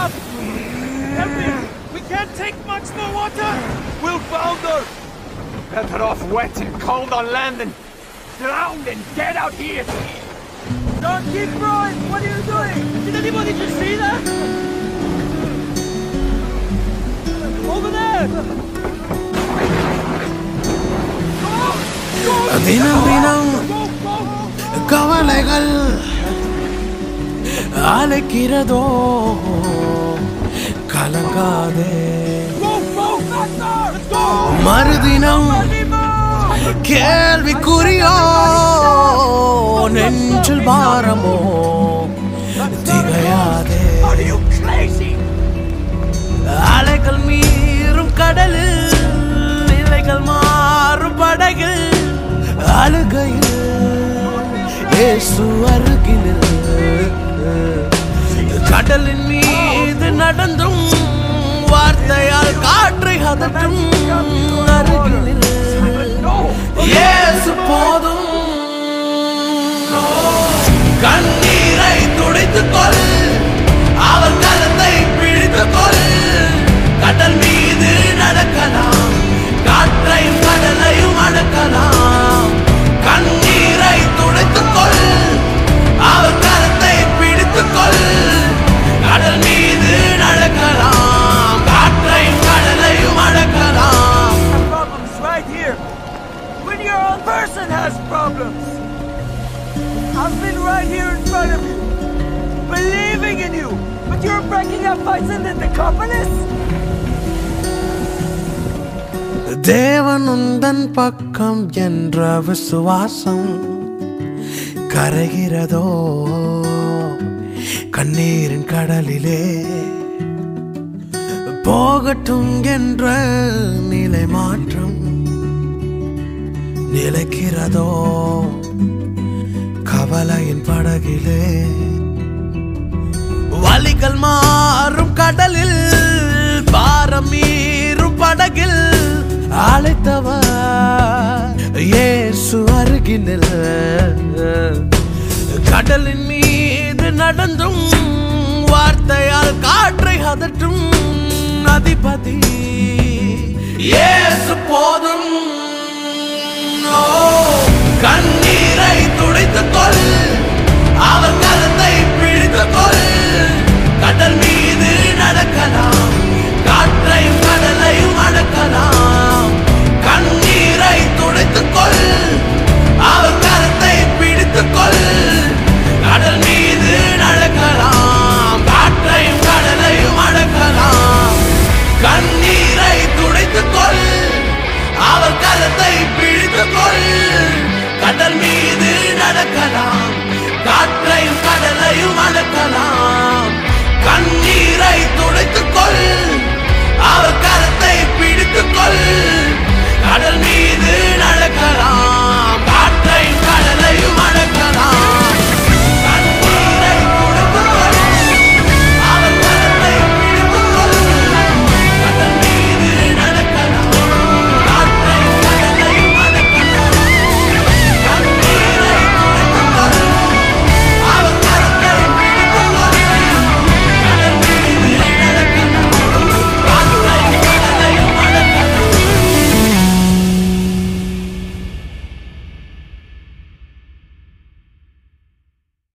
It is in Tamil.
enough! Help me! We can't take much more water! We'll founder! Better off wet and cold on land than drowned and dead out here! Don't keep rowing! What are you doing? Did anybody just see that? Over there! தினம் தினம் Go, go, go! கவலைகள் அழைக்கிறதோ கலங்காதே Go, go, faster! Let's go! மறுதினம் Anima! கேள்விக்குறியோ நெஞ்சில் பாரமோ திகையாதே Are you crazy? அலைகள் மீறும் கடலில் நிலைகள் மாறும் படகில் அழுகையில் இயேசு அருகினில் கடலின் மீது நடந்தும் வார்த்தையால் காற்றை அதட்டும் அருகினில் இயேசு போதும் கண்ணீரை துடைத்துக் கொள் அவர் கரத்தை பிடித்துக் கொள் கடல் மீது நடக்கலாம் காற்றையும் கடலையும் அடக்கலாம் கண்ணீரை துடைத்துக் கொள் அவர் கரத்தை பிடித்துக் கொள் கடல் மீது நடக்கலாம் காற்றையும் கடலையும் அடக்கலாம் Problems right here. When your own person has problems. I've been right here in front of you, believing in you, but you're breaking up fights in the Decapolis? தேவன் உந்தன் பக்கம் என்ற விசுவாசம் கரைகிறதோ கண்ணீரின் கடலிலே போகட்டும் என்ற நிலை மாற்றம் நிலைக்கிறதோ கவலையின் படகிலே வலிகள் மாறும் கடலில் பாரம் மீறும் படகில் அழைத்தவர் இயேசு அருகினில் கடலின் மீது நடந்தும் வார்த்தையால் காற்றை அதட்டும் அதிபதி இயேசு போதும் ஓ, கண்ணீரை துடைத்துக் கொள் அவர் கரத்தை பிடித்துக் கொள் கடல் மீது நடக்கலாம் காற்றையும் கடலையும் அடக்கலாம் கண்ணீரை துடைத்துக் கொள் அவர் கரத்தை பிடித்துக் கொள் கடல் மீது நடக்கலாம் காற்றையும் கடலையும் அடக்கலாம் கண்ணீரை துடைத்துக் கொள் அவர் கரத்தை பிடித்துக் கொள் கடல் மீது நடக்கலாம் காற்றையும் கடலையும் அடக்கலாம் கண்ணீரை துடைத்துக் கொள் அவர் கரத்தை பிடித்துக் கொள் கடல் மீது நடக்கலாம்